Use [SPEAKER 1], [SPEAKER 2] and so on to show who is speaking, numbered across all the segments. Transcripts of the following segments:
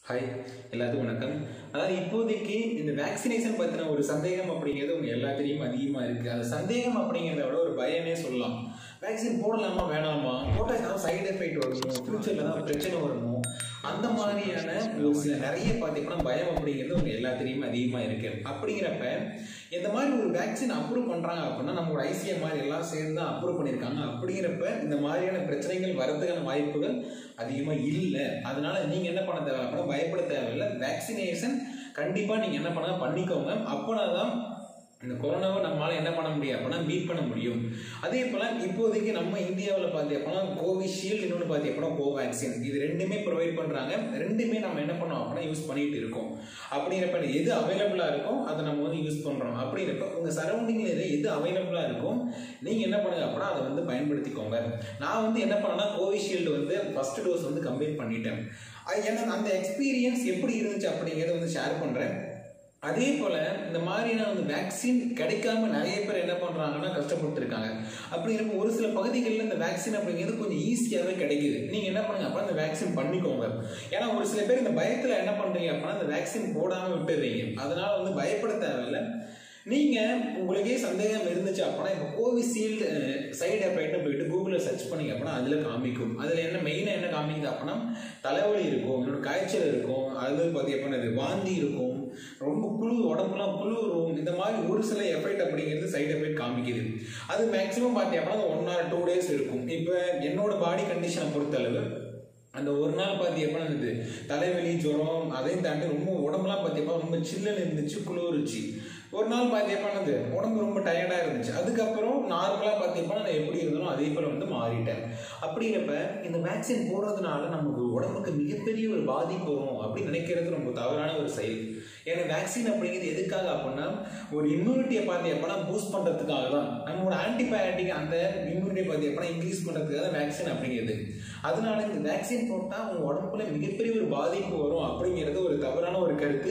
[SPEAKER 1] Hi எல்லாத்துக்கும் வணக்கம் அதாவது இப்போதைக்கு இந்த வேக்சினேஷன் பற்றின ஒரு சந்தேகம் அப்படிங்கிறது உங்க எல்லாத்திலையும் அதிகமாக இருக்குது அந்த சந்தேகம் அப்படிங்கிறத விட ஒரு பயமே சொல்லலாம் வேக்சின் போடலாமா வேணாமா போட்டால் ஏதாவது சைடு எஃபெக்ட் வருமோ ஃப்யூச்சரில் ஏதாவது பிரச்சனை வருமோ அந்த மாதிரியான ஒரு சில நிறைய பார்த்தீங்கன்னா பயம் அப்படிங்கிறது உங்க எல்லாத்திலையும் அதிகமாக இருக்கு அப்படிங்கிறப்ப இந்த மாதிரி ஒரு வேக்சின் அப்ரூவ் பண்ணுறாங்க அப்படின்னா நம்மளோட ஐசிஎம் மாதிரி எல்லாம் சேர்ந்து தான் அப்ரூவ் பண்ணியிருக்காங்க அப்படிங்கிறப்ப இந்த மாதிரியான பிரச்சனைகள் வரதுக்கான வாய்ப்புகள் அதிகமாக இல்லை அதனால நீங்கள் என்ன பண்ண தேவை அப்படின்னா பயப்பட தேவையில்லை வேக்சினேஷன் கண்டிப்பாக நீங்கள் என்ன பண்ண பண்ணிக்கோங்க அப்போனா தான் இந்த கொரோனாவை நம்மளால என்ன பண்ண முடியும் அப்படின்னா மீட் பண்ண முடியும் அதே போல் இப்போதைக்கு நம்ம இந்தியாவில் பார்த்தி அப்படின்னா கோவிஷீல்டு இன்னொன்று பார்த்தி அப்படின்னா கோவேக்சின் இது ரெண்டுமே ப்ரொவைட் பண்ணுறாங்க ரெண்டுமே நம்ம என்ன பண்ணோம் அப்படின்னா யூஸ் பண்ணிட்டு இருக்கோம் அப்படிங்கிறப்ப எது அவைலபிளாக இருக்கோ அதை நம்ம வந்து யூஸ் பண்ணுறோம் அப்படிங்கிறப்ப உங்கள் சரௌண்டிங்கில் எது அவைலபிளாக இருக்கும் நீங்கள் என்ன பண்ணுங்க அப்படின்னா அதை வந்து பயன்படுத்திக்கோங்க நான் வந்து என்ன பண்ணேன்னா கோவிஷீல்டு வந்து ஃபர்ஸ்ட் டோஸ் வந்து கம்ப்ளீட் பண்ணிட்டேன் அது எனக்கு அந்த எக்ஸ்பீரியன்ஸ் எப்படி இருந்துச்சு அப்படிங்கிறத வந்து ஷேர் பண்ணுறேன் அதே போல் இந்த மாதிரியான வந்து வேக்சின் கிடைக்காம நிறைய பேர் என்ன பண்ணுறாங்கன்னா கஷ்டப்பட்டுருக்காங்க அப்படிங்கிறப்ப ஒரு சில பகுதிகளில் இந்த வேக்சின் அப்படிங்கிறது கொஞ்சம் ஈஸியாகவே கிடைக்குது நீங்கள் என்ன பண்ணுங்க அப்போ அந்த வேக்சின் பண்ணிக்கோங்க ஏன்னா ஒரு சில பேர் இந்த பயத்தில் என்ன பண்ணுறீங்க அப்படின்னா இந்த வேக்சின் போடாமல் விட்டுடுறீங்க அதனால வந்து பயப்பட தேவையில்லை நீங்கள் உங்களுக்கே சந்தேகம் இருந்துச்சு அப்படின்னா இப்போ கோவிஷீல்டு சைடு எஃபெக்ட்டை போயிட்டு கூகுளில் சர்ச் பண்ணீங்க அப்படின்னா அதில் காமிக்கும் அதில் என்ன மெயினாக என்ன காமிக்குது அப்படின்னா தலைவலி இருக்கும் இன்னொரு காய்ச்சல் இருக்கும் அது பார்த்தி அப்படின்னா இது வாந்தி இருக்கும் ரொம்ப குழு உடம்புலாம் குளிரும் இந்த மாதிரி ஒரு சில எஃபெக்ட் அப்படிங்கிறது சைடு எஃபெக்ட் காமிக்குது அது மேக்ஸிமம் பார்த்தி அப்படின்னா ஒன் ஆர் டூ டேஸ் இருக்கும் இப்போ என்னோட பாடி கண்டிஷனை பொறுத்தளவு அந்த ஒரு நாள் பார்த்தி எப்போ இது தலைவலி ஜுரம் அதையும் தாண்டி ரொம்ப உடம்புலாம் பார்த்தியப்பா ரொம்ப சில்லுன்னு இருந்துச்சு குளிர்ச்சி ஒரு நாள் பார்த்தியப்பானது உடம்பு ரொம்ப டயர்டாக இருந்துச்சு அதுக்கப்புறம் நார்மலாக பார்த்தியப்பா நான் எப்படி இருந்தாலும் அதே போல் வந்து மாறிட்டேன் அப்படிங்கிறப்ப இந்த வேக்சின் போடுறதுனால நமக்கு உடம்புக்கு மிகப்பெரிய ஒரு பாதிப்பு வரும் அப்படின்னு நினைக்கிறது ரொம்ப தவறான ஒரு செயல் ஏன்னா வேக்சின் அப்படிங்கிறது எதுக்காக அப்படின்னா ஒரு இம்யூனிட்டியை பார்த்து எப்போனா பூஸ்ட் பண்ணுறதுக்காக தான் நம்மளோட ஆன்டிபயோட்டிக் அந்த இம்யூனிட்டியை பார்த்து எப்போனா இன்க்ரீஸ் பண்ணுறதுக்காக தான் வேக்சின் அப்படிங்கிறது அதனால இந்த வேக்சின் போட்டால் உங்கள் உடம்புல மிகப்பெரிய ஒரு பாதிப்பு வரும் அப்படிங்கிறது ஒரு தவறான ஒரு கருத்து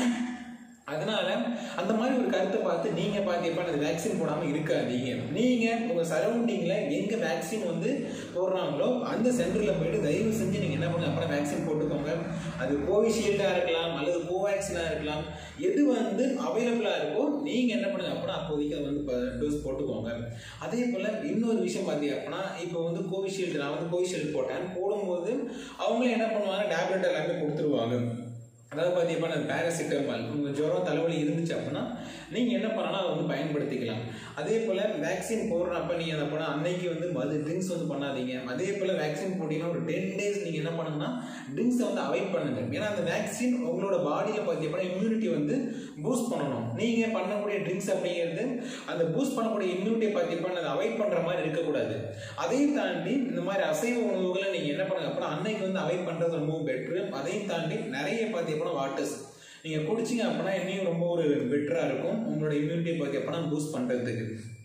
[SPEAKER 1] அதனால அந்த மாதிரி ஒரு கருத்தை பார்த்து நீங்க பார்த்தீங்கன்னா அந்த வேக்சின் போடாம இருக்காதீங்க நீங்க உங்க சரௌண்டிங்ல எங்க வேக்சின் வந்து போடுறாங்களோ அந்த சென்டர்ல போயிட்டு தயவு செஞ்சு நீங்க என்ன பண்ணுங்க அப்புறம் வேக்சின் போட்டுக்கோங்க அது கோவிஷீல்டா இருக்கலாம் அல்லது கோவேக்சினா இருக்கலாம் எது வந்து அவைலபிளா இருக்கோ நீங்க என்ன பண்ணுங்க அப்படின்னா அப்போதைக்கு அதை வந்து டோஸ் போட்டுக்கோங்க அதே போல இன்னொரு விஷயம் பார்த்தீங்க அப்படின்னா இப்போ வந்து கோவிஷீல்டு நான் வந்து கோவிஷீல்டு போட்டேன் போடும்போது அவங்களே என்ன பண்ணுவாங்க டேப்லெட் எல்லாமே கொடுத்துருவாங்க அதாவது பார்த்தீங்கன்னா அந்த பேராசிட்டமால் உங்கள் ஜுரம் தலைவலி இருந்துச்சு அப்படின்னா நீங்கள் என்ன பண்ணலாம் அதை வந்து பயன்படுத்திக்கலாம் அதே போல் வேக்சின் போடுறப்ப நீங்கள் அதை பண்ண அன்னைக்கு வந்து மது ட்ரிங்க்ஸ் வந்து பண்ணாதீங்க அதே போல் வேக்சின் போட்டிங்கன்னா ஒரு டென் டேஸ் நீங்கள் என்ன பண்ணுங்கன்னா ட்ரிங்க்ஸை வந்து அவாய்ட் பண்ணுங்க ஏன்னா அந்த வேக்சின் உங்களோட பாடியில் பார்த்தீங்கன்னா இம்யூனிட்டி வந்து பூஸ்ட் பண்ணணும் நீங்கள் பண்ணக்கூடிய ட்ரிங்க்ஸ் அப்படிங்கிறது அந்த பூஸ்ட் பண்ணக்கூடிய இம்யூனிட்டியை பார்த்தீங்கன்னா அதை அவாய்ட் பண்ணுற மாதிரி இருக்கக்கூடாது அதையும் தாண்டி இந்த மாதிரி அசைவ உணவுகளை நீங்கள் என்ன பண்ணுங்க அப்படின்னா அன்னைக்கு வந்து அவாய்ட் பண்ணுறது ரொம்ப பெட்ரு அதையும் தாண்டி நிறைய பார்த்தீங்கன்னா வாட்டர்ஸ் நீங்கள் குடிச்சிங்க அப்படின்னா இன்னும் ரொம்ப ஒரு பெட்டராக இருக்கும் உங்களோட இம்யூனிட்டியை பார்த்தி அப்படின்னா பூஸ்ட் பண்ணுறதுக்கு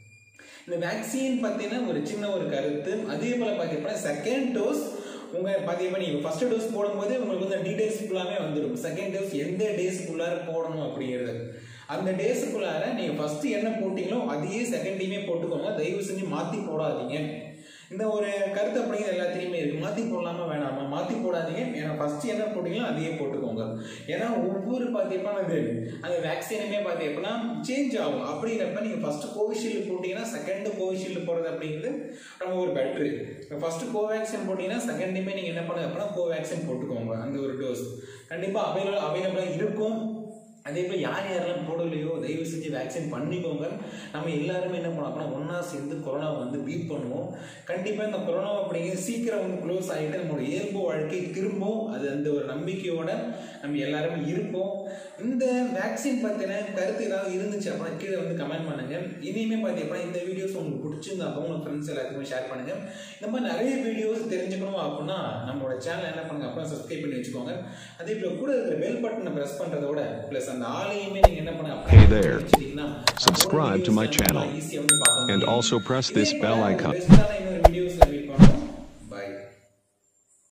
[SPEAKER 1] இந்த வேக்சின் பார்த்தீங்கன்னா ஒரு சின்ன ஒரு கருத்து அதே போல் பார்த்தீங்கன்னா செகண்ட் டோஸ் உங்கள் பார்த்தீங்கன்னா நீங்கள் ஃபஸ்ட்டு டோஸ் போடும்போது உங்களுக்கு வந்து டீடைல்ஸ் ஃபுல்லாமே வந்துடும் செகண்ட் டோஸ் எந்த டேஸுக்குள்ளார போடணும் அப்படிங்கிறது அந்த டேஸுக்குள்ளார நீங்கள் ஃபஸ்ட்டு என்ன போட்டிங்களோ அதையே செகண்ட் டீமே போட்டுக்கோங்க தயவு செஞ்சு மாற்றி போடாதீங்க இந்த ஒரு கருத்து அப்படிங்கிறது எல்லாத்தையுமே இருக்கு மாற்றி போடலாமா வேணாமா மாற்றி போடாதீங்க ஏன்னா ஃபர்ஸ்ட் என்ன போட்டீங்களோ அதையே போட்டுக்கோங்க ஏன்னா ஒவ்வொரு பார்த்தீங்கன்னா அது அந்த வேக்சினுமே பார்த்தீங்கன்னா சேஞ்ச் ஆகும் அப்படிங்கிறப்ப நீங்கள் ஃபர்ஸ்ட் கோவிஷீல்டு போட்டிங்கன்னா செகண்ட் கோவிஷீல்டு போடுறது அப்படிங்கிறது ரொம்ப ஒரு பெட்ரு ஃபர்ஸ்ட் கோவேக்சின் போட்டிங்கன்னா செகண்டுமே நீங்கள் என்ன பண்ணுங்க அப்படின்னா கோவேக்சின் போட்டுக்கோங்க அந்த ஒரு டோஸ் கண்டிப்பாக அவைலபிள் அவைலபிளாக இருக்கும் அதே போல் யார் யாரெல்லாம் போடலையோ தயவு செஞ்சு வேக்சின் பண்ணிக்கோங்க நம்ம எல்லாருமே என்ன பண்ணோம் அப்படின்னா ஒன்றா சேர்ந்து கொரோனாவை வந்து பீட் பண்ணுவோம் கண்டிப்பாக இந்த கொரோனா அப்படிங்கிறது சீக்கிரம் வந்து க்ளோஸ் ஆகிட்டு நம்மளோட இயல்பு வாழ்க்கை திரும்பவும் அது அந்த ஒரு நம்பிக்கையோட நம்ம எல்லாருமே இருப்போம் இந்த வேக்சின் பற்றின கருத்து ஏதாவது இருந்துச்சு அப்படின்னா கீழே வந்து கமெண்ட் பண்ணுங்க இனிமே பார்த்தீங்கன்னா இந்த வீடியோஸ் உங்களுக்கு பிடிச்சிருந்தா அப்போ உங்கள் ஃப்ரெண்ட்ஸ் எல்லாத்துக்குமே ஷேர் பண்ணுங்க இந்த மாதிரி நிறைய வீடியோஸ் தெரிஞ்சுக்கணும் அப்படின்னா நம்மளோட சேனல் என்ன பண்ணுங்க அப்படின்னா சப்ஸ்கிரைப் பண்ணி வச்சுக்கோங்க அதே போல் கூட இருக்கிற பெல் பட்டனை ப்ரெஸ் பண்ணுறதோட ப்ளஸ் அந்த ஆளையுமே நீங்க என்ன பண்ணுங்க
[SPEAKER 2] Hey there. Subscribe to my channel.
[SPEAKER 1] ஈஸியாக வந்து பார்க்க
[SPEAKER 2] And
[SPEAKER 1] முடியும்.
[SPEAKER 2] also press this
[SPEAKER 1] இதே
[SPEAKER 2] bell
[SPEAKER 1] போல
[SPEAKER 2] icon.
[SPEAKER 1] பெஸ்ட்டான இன்னொரு